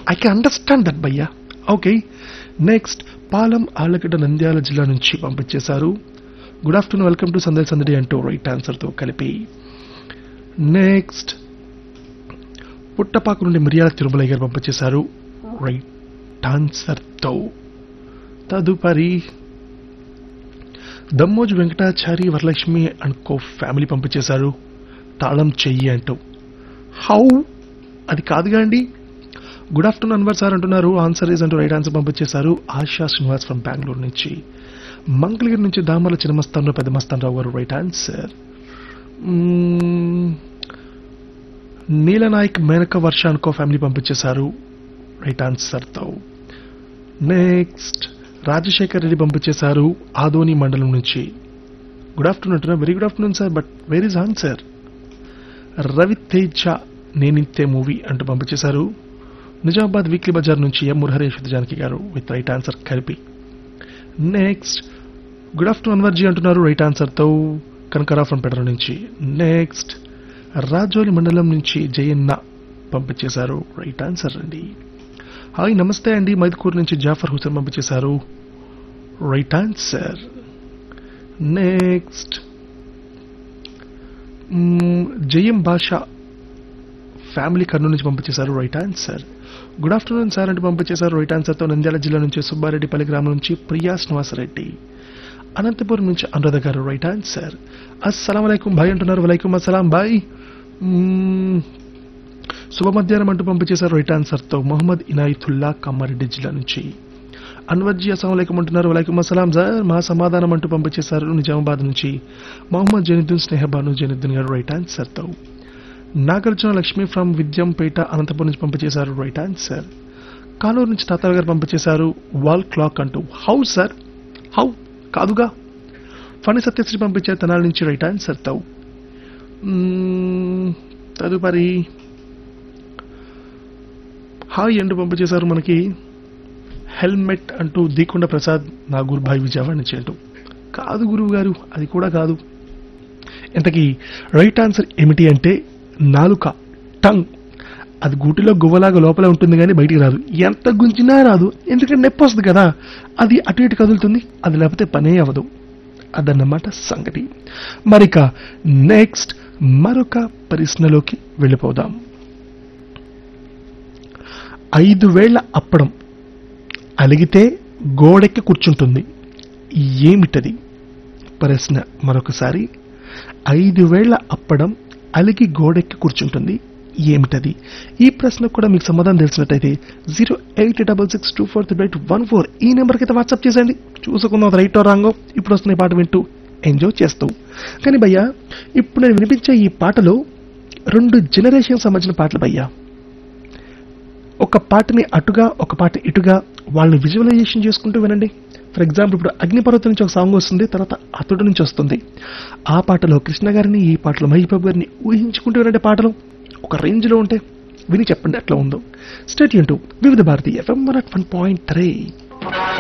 I can understand that భయ్యా okay next Palam Allagadda Nandyal జిల్లా నుంచి పంపించేశారు గుడ్ ఆఫ్టర్నూన్ వెల్కమ్ టు సందడి సందడి అంటూ రైట్ ఆన్సర్తో కలిపి నెక్స్ట్ పుట్టపాకు నుండి మిరియాల తిరుమలయ్య గారు పంపించేశారు రైట్ ఆన్సర్తో తదుపరి Dammoju Venkatachari Varalakshmi and co family పంపించేశారు తాళం చెయ్యి అంటూ హౌ అది కాదుగా అండి గుడ్ ఆఫ్టర్నూన్ అన్వర్ సార్ అంటున్నారు ఆన్సర్ ఈజ్ అంటూ రైట్ ఆన్సర్ పంపించేశారు ఆశా శ్రీనివాస్ ఫ్రమ్ బెంగళూరు నుంచి మంగళగిరి నుంచి దామల చిన్నమస్తాన్ పెద్ద మస్తాన్ రావు గారు రైట్ ఆన్సర్ నీలనాయక్ మేనక వర్ష అనుకో ఫ్యామిలీ పంపించేశారు రైట్ ఆన్సర్తో నెక్స్ట్ రాజశేఖర్ రెడ్డి పంపించేశారు ఆదోని మండలం నుంచి గుడ్ ఆఫ్టర్నూన్ అంటున్నా very good afternoon sir but where is answer Ravi Teja Neninthe movie అంటూ పంపించేశారు నిజామాబాద్ వీక్లీ బజార్ నుంచి ఎం మురహరేష్ జానకి గారు విత్ రైట్ ఆన్సర్ కలిపి నెక్స్ట్ గుడ్ ఆఫ్టర్నూన్ అన్వర్జీ అంటున్నారు రైట్ ఆన్సర్తో కనకరా ఫ్రమ్ పెడర నుంచి నెక్స్ట్ రాజోలి మండలం నుంచి జయన్న పంపించేశారు రైట్ ఆన్సర్ అండి హాయ్ నమస్తే అండి మైదుకూరు నుంచి జాఫర్ హుసేన్ పంపించేశారు రైట్ ఆన్సర్ నెక్స్ట్ జయం భాష ఫ్యామిలీ కర్నూలు నుంచి పంపించేశారు right answer good afternoon sir అంటూ పంపించేశారు రైట్ ఆన్సర్తో నంద్యాల జిల్లా నుంచి సుబ్బారెడ్డిపల్లి గ్రామం నుంచి ప్రియా శ్రీనివాసరెడ్డి అనంతపురం నుంచి అనురాధ గారు రైట్ ఆన్సర్ అస్సలం వలైకుం బాయ్ అంటున్నారు వలైకుం అస్సలాం బాయ్ మ్మ్. శుభ మధ్యాహ్నం అంటూ పంపించేశారు రైట్ ఆన్సర్తో మొహమ్మద్ ఇనాయతుల్లా కమ్మారెడ్డి జిల్లా నుంచి అన్వర్జీ అస్సలం అంటున్నారు వలైకుం అస్సలాం సార్ మా సమాధానం అంటూ పంపించేశారు నిజామాబాద్ నుంచి మొహమ్మద్ జనిద్దీన్ స్నేహబాను జనిద్దీన్ గారు రైట్ ఆన్సర్తో నాగార్జున లక్ష్మి ఫ్రమ్ విద్యంపేట అనంతపురం నుంచి పంపించేశారు రైట్ ఆన్సర్ కానూరు నుంచి తాతారావు గారు పంపించేశారు వాల్ క్లాక్ అంటూ హౌ సార్ హౌ కాదుగా ఫణి సత్యశ్రీ పంపించారు తెనాల నుంచి రైట్ ఆన్సర్ తో మ్మ్, తదుపరి హాయ్ అంటూ పంపించేశారు మనకి హెల్మెట్ అంటూ దీకొండ ప్రసాద్ నాగూర్ భాయ్ విజయవాడ నుంచి అంటూ కాదు గురువు గారు అది కూడా కాదు ఇంతకీ రైట్ ఆన్సర్ ఏమిటి అంటే నాలుక టంగ్ అది గూటిలో గువ్వలాగా లోపల ఉంటుంది కానీ బయటికి రాదు ఎంత గుంజినా రాదు ఎందుకంటే నొప్పి వస్తుంది కదా అది అటు ఇటు కదులుతుంది అది లేకపోతే పనే అవ్వదు అదన్నమాట సంగతి మరిక నెక్స్ట్ మరొక ప్రశ్నలోకి వెళ్ళిపోదాం ఐదు వేళ్ల అప్పడం అలిగితే గోడెక్కి కూర్చుంటుంది ఏమిటది ప్రశ్న మరొకసారి ఐదు వేళ్ల అప్పడం అలిగి గోడెక్కి కూర్చుంటుంది ఏమిటది ఈ ప్రశ్నకు కూడా మీకు సమాధానం తెలిసినట్టయితే zero eight double six two four three eight one four ఈ నెంబర్కి అయితే వాట్సాప్ చేసేయండి చూసుకుందాం అది రైటో రాంగో ఇప్పుడు వస్తున్న ఈ పాట వింటూ ఎంజాయ్ చేస్తూ కానీ భయ్యా ఇప్పుడు నేను వినిపించే ఈ పాటలో రెండు జనరేషన్ సంబంధించిన పాటలు భయ్యా ఒక పాటని అటుగా ఒక పాట ఇటుగా వాళ్ళని విజువలైజేషన్ చేసుకుంటూ వినండి ఫర్ ఎగ్జాంపుల్ ఇప్పుడు అగ్నిపర్వతం నుంచి ఒక సాంగ్ వస్తుంది తర్వాత అతడు నుంచి వస్తుంది ఆ పాటలో కృష్ణ గారిని ఈ పాటలో మహేష్ బాబు గారిని ఊహించుకుంటూ వినండి పాటలు ఒక రేంజ్లో ఉంటే విని చెప్పండి ఎట్లా ఉందో స్టేట్ యూన్ Vividh Bharati FM one point three